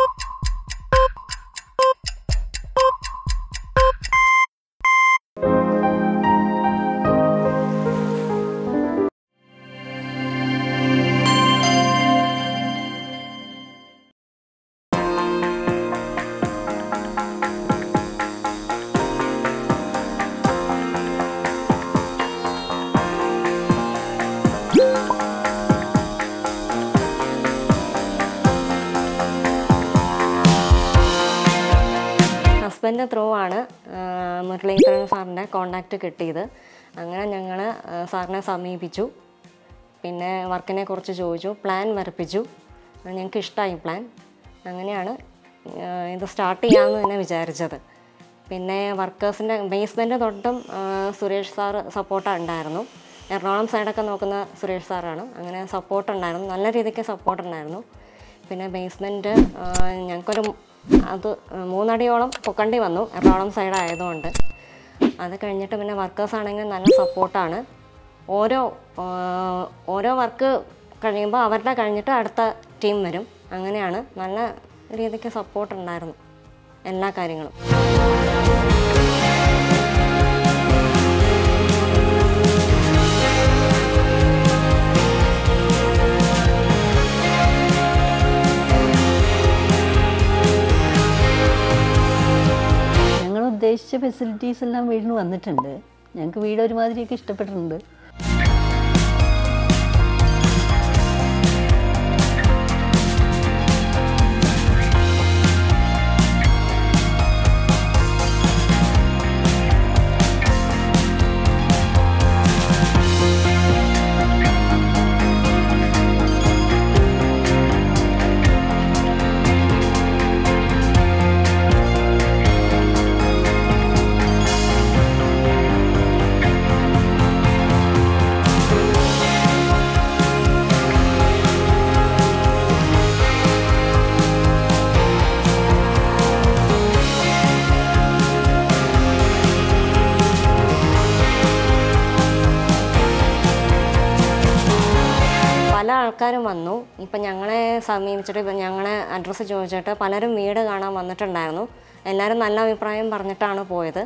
husband through ആണ് ആ, മുരളീധരൻ സാറിൻ്റെ കോണ്ടാക്റ്റ് കിട്ടിയത് അങ്ങനെ ഞങ്ങൾ സാറിനെ സമീപിച്ചു പിന്നെ വർക്കിനെ കുറിച്ച് ചോദിച്ചു പ്ലാൻ വരപ്പിച്ചു ഞങ്ങൾക്ക് ഇഷ്ടമായി പ്ലാൻ അങ്ങനെയാണ് ആ, ഇത് സ്റ്റാർട്ട് ചെയ്യാമെന്ന് തന്നെ വിചാരിച്ചത് പിന്നെ വർക്കേഴ്സിൻ്റെ ബേസ്മെൻറ്റ് തൊട്ടും ആ, സുരേഷ് സാറ് സപ്പോർട്ട് ഉണ്ടായിരുന്നു എറണാകുളം സൈഡൊക്കെ നോക്കുന്ന സുരേഷ് സാറാണ് അങ്ങനെ സപ്പോർട്ട് ഉണ്ടായിരുന്നു നല്ല രീതിക്ക് സപ്പോർട്ട് ഉണ്ടായിരുന്നു പിന്നെ ബേസ്മെൻറ്റ് ഞങ്ങൾക്കൊരു അത് മൂന്നടിയോളം പൊക്കണ്ടി വന്നു എറണാകുളം സൈഡ് ആയതുകൊണ്ട് അത് കഴിഞ്ഞിട്ട് പിന്നെ വർക്കേഴ്സ് ആണെങ്കിൽ നല്ല സപ്പോർട്ടാണ് ഓരോ ആ, ഓരോ വർക്ക് കഴിയുമ്പോൾ അവരുടെ കഴിഞ്ഞിട്ട് അടുത്ത ടീം വരും അങ്ങനെയാണ് നല്ല രീതിക്ക് സപ്പോർട്ട് ഉണ്ടായിരുന്നു എല്ലാ കാര്യങ്ങളും ഞങ്ങൾ ഉദ്ദേശിച്ച ഫെസിലിറ്റീസ് എല്ലാം വീടിന് വന്നിട്ടുണ്ട് ഞങ്ങൾക്ക് വീട് ഒരുമാതിരിയൊക്കെ ഇഷ്ടപ്പെട്ടിട്ടുണ്ട് പല ആൾക്കാരും വന്നു ഇപ്പം ഞങ്ങളെ സമീപിച്ചിട്ട് ഇപ്പം ഞങ്ങളെ അഡ്രസ്സ് ചോദിച്ചിട്ട് പലരും വീട് കാണാൻ വന്നിട്ടുണ്ടായിരുന്നു എല്ലാവരും നല്ല അഭിപ്രായം പറഞ്ഞിട്ടാണ് പോയത്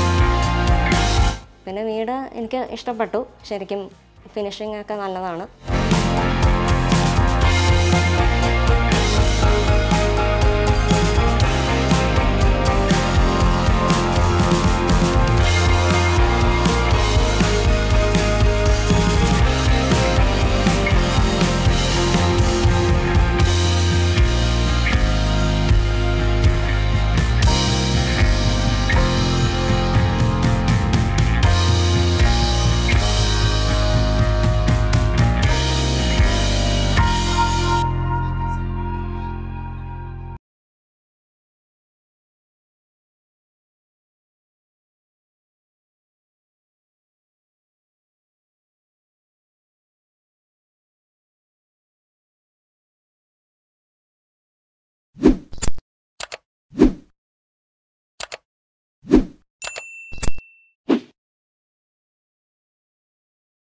പിന്നെ വീട് എനിക്ക് ഇഷ്ടപ്പെട്ടു ശരിക്കും ഫിനിഷിംഗ് ഒക്കെ നല്ലതാണ്